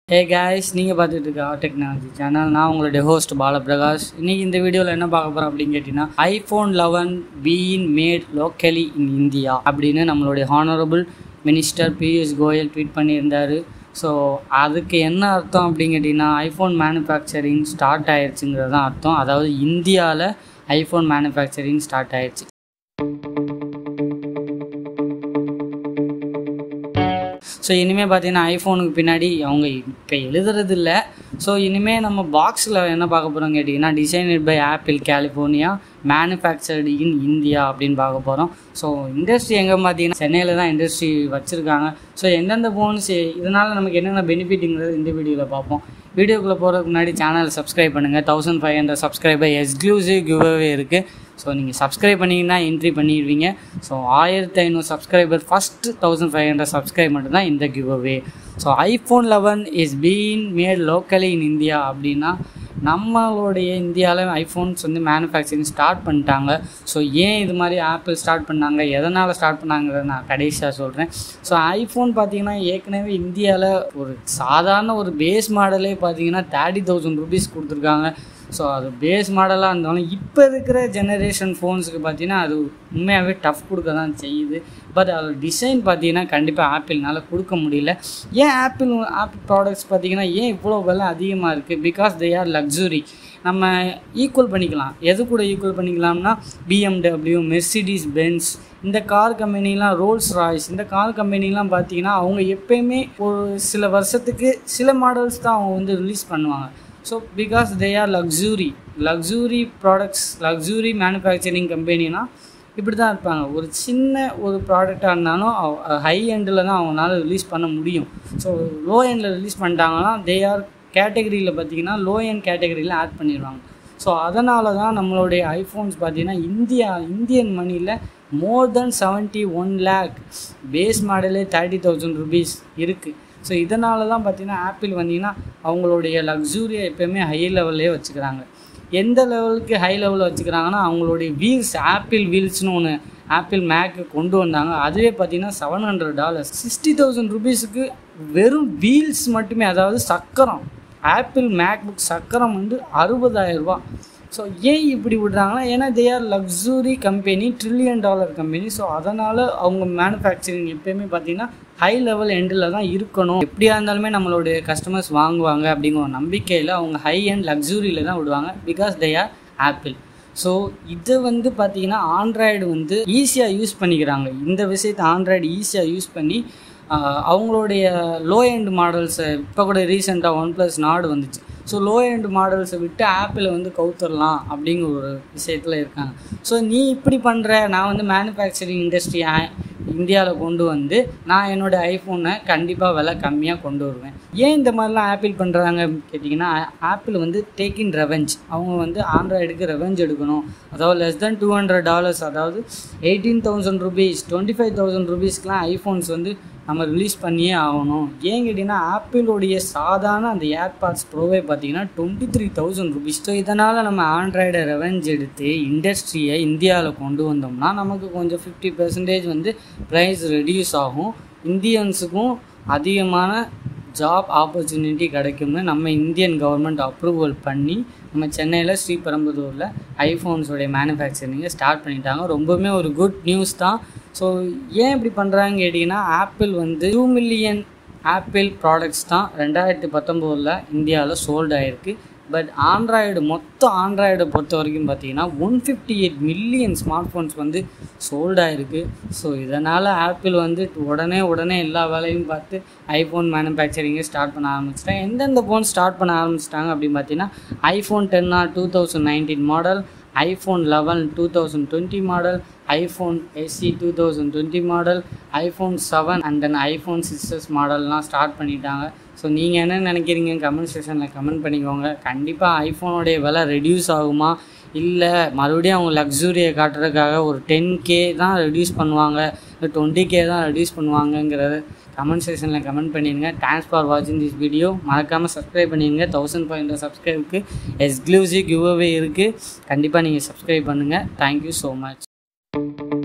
ஹே guys நீங்கள் பார்த்துட்டு இருக்க டெக்னாலஜி சேனல் நான் உங்களுடைய ஹோஸ்ட் பாலபிரகாஷ் இன்னைக்கு இந்த வீடியோவில் என்ன பார்க்க போகிறோம் அப்படின்னு கேட்டிங்கன்னா iPhone eleven been made locally in India அப்படின்னு நம்மளுடைய honourable minister Piyush Goyal tweet பண்ணியிருந்தாரு ஸோ அதுக்கு என்ன அர்த்தம் அப்படின்னு கேட்டிங்கன்னா ஐஃபோன் மேனுஃபேக்சரிங் ஸ்டார்ட் ஆயிடுச்சுங்கிறது தான் அர்த்தம் அதாவது இந்தியாவில் ஐஃபோன் மேனுஃபேக்சரிங் ஸ்டார்ட் ஆயிடுச்சு ஸோ இனிமேல் பார்த்தீங்கன்னா ஐஃபோனுக்கு பின்னாடி அவங்க இப்போ எழுதுறது இல்லை ஸோ இனிமேல் நம்ம பாக்ஸில் என்ன பார்க்க போகிறோம் கேட்டிங்கன்னா designed by Apple California manufactured in India அப்படின்னு பார்க்க போகிறோம் ஸோ இண்டஸ்ட்ரி எங்கே பார்த்தீங்கன்னா சென்னையில் தான் இண்டஸ்ட்ரி வச்சுருக்காங்க ஸோ எந்தெந்த ஃபோன்ஸ் இதனால் நமக்கு என்னென்ன பெனிஃபிட்டுங்கிறது இந்த வீடியோவில் பார்ப்போம் வீடியோக்குள்ளே போகிறதுக்கு முன்னாடி சேனல் சப்ஸ்கிரைப் பண்ணுங்கள் thousand five hundred subscriber exclusive giveaway இருக்குது ஸோ நீங்கள் சப்ஸ்கிரைப் பண்ணிங்கன்னா என்ட்ரி பண்ணிடுவீங்க ஸோ ஆயிரத்தி ஐநூறு subscriber first thousand five hundred subscribe மட்டும்தான் இந்த give away so iPhone eleven is been made locally in India அப்படின்னா நம்மளுடைய இந்தியாவில் ஐஃபோன்ஸ் வந்து மேனுஃபேக்சரிங் ஸ்டார்ட் பண்ணிட்டாங்க ஸோ ஏன் இது மாதிரி ஆப்பிள் ஸ்டார்ட் பண்ணாங்க எதனால் ஸ்டார்ட் பண்ணாங்கிறத நான் கடைசியாக சொல்கிறேன் ஸோ ஐஃபோன் பார்த்தீங்கன்னா ஏற்கனவே இந்தியாவில் ஒரு சாதாரண ஒரு பேஸ் மாடலே பார்த்தீங்கன்னா தேர்ட்டி தௌசண்ட் ருபீஸ் கொடுத்துருக்காங்க ஸோ அது பேஸ் மாடலாக இருந்தாலும் இப்போ இருக்கிற ஜெனரேஷன் ஃபோன்ஸுக்கு பார்த்தீங்கன்னா அது உண்மையாகவே டஃப் கொடுக்க தான் செய்யுது பட் அதோட டிசைன் பார்த்தீங்கன்னா கண்டிப்பாக ஆப்பிள்னால கொடுக்க முடியல ஏன் ஆப்பிள் ஆப்பிள் ப்ராடக்ட்ஸ் பார்த்தீங்கன்னா ஏன் இவ்வளோ விலை அதிகமாக இருக்குது பிகாஸ் தே ஆர் லக்ஸுரி நம்ம ஈக்குவல் பண்ணிக்கலாம் எது கூட ஈக்குவல் பண்ணிக்கலாம்னா பிஎம்டபிள்யூ மெர்சிடிஸ் பென்ஸ் இந்த கார் கம்பெனிலாம் ரோல்ஸ் ராய்ஸ் இந்த கார் கம்பெனிலாம் பார்த்தீங்கன்னா அவங்க எப்பயுமே ஒரு சில வருஷத்துக்கு சில மாடல்ஸ் தான் அவங்க வந்து ரிலீஸ் பண்ணுவாங்க so because they are luxury luxury products luxury manufacturing கம்பெனினா இப்படி தான் இருப்பாங்க ஒரு சின்ன ஒரு ப்ராடக்டாக இருந்தாலும் ஹை எண்டில் தான் அவங்களால ரிலீஸ் பண்ண முடியும் ஸோ லோ எண்டில் ரிலீஸ் பண்ணிட்டாங்கன்னா தே ஆர் கேட்டகரியில் பார்த்தீங்கன்னா லோ எண்ட் கேட்டகரியில் ஆட் பண்ணிடுவாங்க ஸோ அதனால தான் நம்மளுடைய ஐஃபோன்ஸ் பார்த்தீங்கன்னா இந்தியா இந்தியன் மணியில் more than seventy one lakh base மாடலே தேர்ட்டி தௌசண்ட் ருபீஸ் இருக்குது ஸோ இதனால தான் பார்த்தீங்கன்னா ஆப்பிள் வந்தீங்கன்னா அவங்களுடைய லக்ஸூரியை எப்போயுமே ஹை லெவல்லே வச்சுக்கிறாங்க எந்த லெவலுக்கு ஹை லெவலில் வச்சுக்கிறாங்கன்னா அவங்களுடைய வீல்ஸ் ஆப்பிள் வீல்ஸ்னு ஒன்று ஆப்பிள் மேக்கு கொண்டு வந்தாங்க அதுவே பார்த்தீங்கன்னா seven hundred dollars sixty thousand ருபீஸுக்கு வெறும் வீல்ஸ் மட்டுமே அதாவது சக்கரம் ஆப்பிள் மேக் புக் சக்கரம் வந்து அறுபதாயிரம் ரூபா ஸோ ஏன் இப்படி விடுறாங்கன்னா ஏன்னா they are luxury company trillion dollar company so அதனால் அவங்க மேனுஃபேக்சரிங் எப்போயுமே பார்த்தீங்கன்னா ஹை லெவல் எண்டில் தான் இருக்கணும் எப்படியா இருந்தாலுமே நம்மளுடைய கஸ்டமர்ஸ் வாங்குவாங்க அப்படிங்கிற ஒரு நம்பிக்கையில் அவங்க ஹை அண்ட் லக்ஸுரியில் தான் விடுவாங்க because they are Apple so இதை வந்து பார்த்தீங்கன்னா ஆண்ட்ராய்டு வந்து ஈஸியாக யூஸ் பண்ணிக்கிறாங்க இந்த விஷயத்தை ஆண்ட்ராய்டு ஈஸியாக யூஸ் பண்ணி அவங்களுடைய லோ எண்ட் மாடல்ஸை இப்போ கூட ரீசெண்டாக ஒன் ப்ளஸ் நாடு வந்துச்சு ஸோ லோ எண்ட் மாடல்ஸை விட்டு ஆப்பிளை வந்து கவுத்துடலாம் அப்படிங்கிற ஒரு விஷயத்தில் இருக்காங்க ஸோ நீ இப்படி பண்ணுற நான் வந்து மேனுஃபேக்சரிங் இண்டஸ்ட்ரி இந்தியாவில் கொண்டு வந்து நான் என்னோடய ஐஃபோனை கண்டிப்பாக விலை கம்மியாக கொண்டு வருவேன் ஏன் இந்த மாதிரிலாம் ஆப்பிள் பண்ணுறாங்க கேட்டிங்கன்னா ஆப்பிள் வந்து டேக் இன் ரெவெஞ்ச் அவங்க வந்து ஆண்ட்ராய்டுக்கு ரெவெஞ்ச் எடுக்கணும் அதாவது less than two hundred dollars அதாவது eighteen thousand rupees twenty five thousand ருபீஸ்க்கெலாம் ஐஃபோன்ஸ் வந்து நம்ம ரிலீஸ் பண்ணியே ஆகணும் ஏன் கேட்டிங்கன்னா ஆப்பிளுடைய சாதாரண அந்த ஏர்பாட்ஸ் ப்ரோவே பார்த்தீங்கன்னா twenty three thousand rupees so இதனால் நம்ம ஆண்ட்ராய்டை ரெவெஞ்ச் எடுத்து இண்டஸ்ட்ரியை இந்தியாவில் கொண்டு வந்தோம்னா நமக்கு கொஞ்சம் ஃபிஃப்டி பர்சன்டேஜ் வந்து ப்ரைஸ் ரெடியூஸ் ஆகும் இந்தியன்ஸுக்கும் அதிகமான ஜாப் ஆப்பர்ச்சுனிட்டி கிடைக்கும்னு நம்ம இந்தியன் கவர்மெண்ட் அப்ரூவல் பண்ணி நம்ம சென்னையில் ஸ்ரீபெரும்புதூரில் ஐஃபோன்ஸோடைய மேனுஃபேக்சரிங்கை ஸ்டார்ட் பண்ணிட்டாங்க ரொம்பவுமே ஒரு குட் நியூஸ் தான் ஸோ ஏன் இப்படி பண்ணுறாங்கன்னு கேட்டிங்கன்னா ஆப்பிள் வந்து டூ மில்லியன் ஆப்பிள் ப்ராடக்ட்ஸ் தான் ரெண்டாயிரத்தி பத்தொம்போதில் இந்தியாவில் சோல்ட் ஆகிருக்கு பட் ஆண்ட்ராய்டு மொத்த ஆண்ட்ராய்டை பொறுத்த வரைக்கும் பார்த்தீங்கன்னா one fifty eight million smart phones வந்து சோல்ட் ஆகிருக்கு ஸோ இதனால் ஆப்பிள் வந்து உடனே உடனே எல்லா வேலையும் பார்த்து ஐஃபோன் மேனுஃபேக்சரிங்கை ஸ்டார்ட் பண்ண ஆரம்பிச்சிட்டாங்க எந்தெந்த ஃபோன் ஸ்டார்ட் பண்ண ஆரம்பிச்சிட்டாங்க அப்படின்னு பார்த்தீங்கன்னா ஐஃபோன் டென்னா two thousand nineteen model iPhone eleven two thousand twenty model iPhone SE two thousand twenty model iPhone seven and then iPhone six s மாடல்லாம் ஸ்டார்ட் பண்ணிட்டாங்க ஸோ நீங்கள் என்ன நினைக்கிறீங்க கமெண்ட் செக்ஷனில் கமெண்ட் பண்ணிக்கோங்க கண்டிப்பாக ஐஃபோனுடைய விலை ரெடியூஸ் ஆகுமா இல்லை மறுபடியும் அவங்க லக்ஸுரியை காட்டுறதுக்காக ஒரு டென் கே தான் ரெடியூஸ் பண்ணுவாங்க இல்லை டுவெண்ட்டி கே தான் ரெடியூஸ் பண்ணுவாங்கங்கிறத கமெண்ட் செக்ஷனில் கமெண்ட் பண்ணிடுங்க தேங்க்ஸ் ஃபார் வாட்சிங் திஸ் வீடியோ மறக்காமல் சப்ஸ்கிரைப் பண்ணிடுங்க தௌசண்ட் ஃபைவ் ஹண்ட்ரட் சப்ஸ்கிரைபுக்கு எக்ஸ்க்ளூசிவ் கிவ்அவே இருக்குது கண்டிப்பாக நீங்கள் சப்ஸ்கிரைப் பண்ணுங்கள் தேங்க்யூ ஸோ மச்